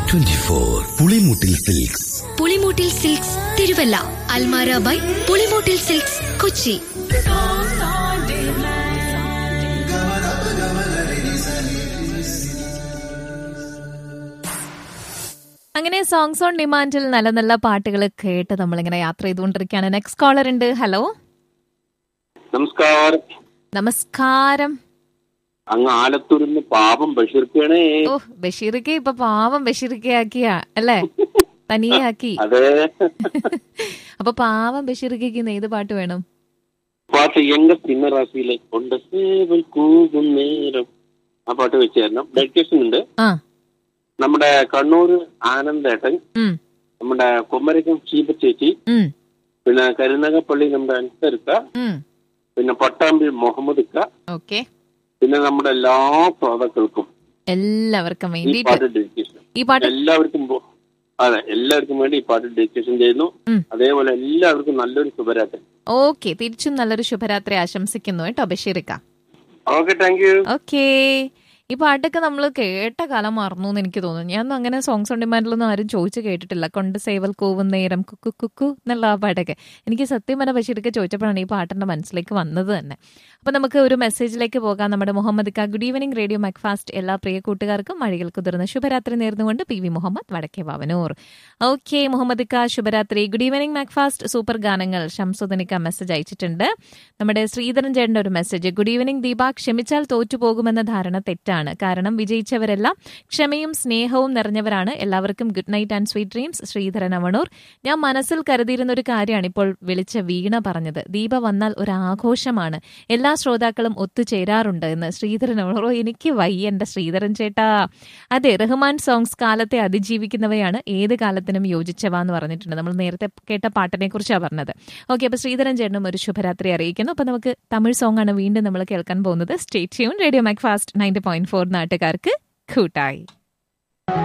Twenty four Pulimoottil silks Pulimoottil silks Thiruvalla Almara by Pulimoottil silks Kochi അങ്ങനെ songs on ഡിമാൻഡിൽ നല്ല നല്ല പാട്ടുകൾ കേട്ട് നമ്മളിങ്ങനെ യാത്ര ചെയ്തുകൊണ്ടിരിക്കുകയാണ് നെക്സ്റ്റ് കോളർ ഉണ്ട് ഹലോ നമസ്കാരം നമസ്കാരം അങ്ങ് ആലത്തൂരിന്ന് പാപം ബഷീർക്കാണേ ഓ ബഷീറിക്കെ ഇപ്പൊ പാവം ബഷീറിക്കെ ആക്കിയ അല്ലേ തനിയെ ആക്കി അതെ അപ്പൊ പാവം ബഷീറിക്ക് ഏത് പാട്ട് വേണം പാട്ട് എങ്ക സിനിമറാശിയിലെ കൊണ്ട് സേവൽ കൂകും നേരം ആ പാട്ട് വെച്ച് തരണം ഡെഡിക്കേഷൻ ഉണ്ട് ആ നമ്മുടെ കണ്ണൂർ ആനന്ദേട്ടൻ ഉം നമ്മുടെ കുമരകം ഷീബ ചേച്ചി ഉം പിന്നെ കരുനകപ്പള്ളി നമ്മുടെ അൻസർക്ക ഉം പിന്നെ പട്ടാമ്പി മുഹമ്മദ് ക ഓക്കെ പിന്നെ നമ്മുടെ എല്ലാ ശ്രോതാക്കൾക്കും എല്ലാവർക്കും ഈ വേണ്ടിയിട്ട് പാട്ട് ഡെഡിക്കേഷൻ ഈ പാട്ട് എല്ലാവർക്കും പോ- അതെ എല്ലാവർക്കും വേണ്ടി ഈ പാട്ട് ഡെഡിക്കേഷൻ ചെയ്യുന്നു ഉം. അതേപോലെ എല്ലാവർക്കും നല്ലൊരു ശുഭരാത്രി ഓക്കെ തിരിച്ചും നല്ലൊരു ശുഭരാത്രി ആശംസിക്കുന്നു കേട്ടോ ബഷീറിക്ക ഓക്കെ താങ്ക് യു ഓക്കേ ഈ പാട്ടൊക്കെ നമ്മൾ കേട്ട കാലം മറന്നു എന്ന് എനിക്ക് തോന്നുന്നു ഞാൻ അങ്ങനെ സോങ്സ് ഓൺ ഡിമാൻഡിലൊന്നും ആരും ചോദിച്ചു കേട്ടിട്ടില്ല കൊണ്ട് സേവൽ കൂവും നേരം കുക്കു കുക്കു എന്നുള്ള ആ പാട്ടൊക്കെ എനിക്ക് സത്യം പറഞ്ഞ ബഷീർക്ക് ചോദിച്ചപ്പോഴാണ് ഈ പാട്ടിന്റെ മനസ്സിലേക്ക് വന്നത് തന്നെ അപ്പൊ നമുക്ക് ഒരു മെസ്സേജിലേക്ക് പോകാം നമ്മുടെ മുഹമ്മദ് ക ഗുഡ് ഈവനിങ് റേഡിയോ മക്ഫാസ്റ്റ് എല്ലാ പ്രിയ കൂട്ടുകാർക്കും മഴകൾ കുതിർന്ന ശുഭരാത്രി നേർന്നുകൊണ്ട് പി വി മുഹമ്മദ് വടക്കേ വാവനൂർ ഓക്കെ മുഹമ്മദ് ക ശുഭരാത്രി ഗുഡ് ഈവനിങ് മാക്ഫാസ്റ്റ് സൂപ്പർ ഗാനങ്ങൾ ഷംസുദനിക്ക മെസ്സേജ് അയച്ചിട്ടുണ്ട് നമ്മുടെ ശ്രീധരൻ ചേട്ടന്റെ ഒരു മെസ്സേജ് ഗുഡ് ഈവനിങ് ദീപ ക്ഷമിച്ചാൽ തോറ്റുപോകുമെന്ന ധാരണ തെറ്റാണ് കാരണം വിജയിച്ചവരെല്ലാം ക്ഷമയും സ്നേഹവും നിറഞ്ഞവരാണ് എല്ലാവർക്കും good night and sweet dreams Sreedharan Avanoor ഞാൻ മനസ്സിൽ കരുതിയിരുന്ന ഒരു കാര്യമാണ് ഇപ്പോൾ വിളിച്ച വീണ പറഞ്ഞത് ദീപ വന്നാൽ ഒരു ആഘോഷമാണ് എല്ലാ ശ്രോതാക്കളും ഒത്തുചേരാറുണ്ട് എന്ന് ശ്രീധരൻ അവണൂർ ഓ, എനിക്ക് വയ്യ എന്റെ ശ്രീധരൻ ചേട്ടാ അതെ റഹ്മാൻ സോങ്സ് കാലത്തെ അതിജീവിക്കുന്നവയാണ് ഏത് കാലത്തിനും യോജിച്ചവ എന്ന് പറഞ്ഞിട്ടുണ്ട് നമ്മൾ നേരത്തെ കേട്ട പാട്ടിനെ കുറിച്ചാണ് പറഞ്ഞത് ഓക്കെ അപ്പൊ ശ്രീധരൻ ചേട്ടനും ഒരു ശുഭരാത്രി അറിയിക്കുന്നു അപ്പൊ നമുക്ക് തമിഴ് സോങ് ആണ് വീണ്ടും നമ്മൾ കേൾക്കാൻ പോകുന്നത് stay tuned radio mac fast ninety point four നാട്ടുകാർക്ക് കൂട്ടായി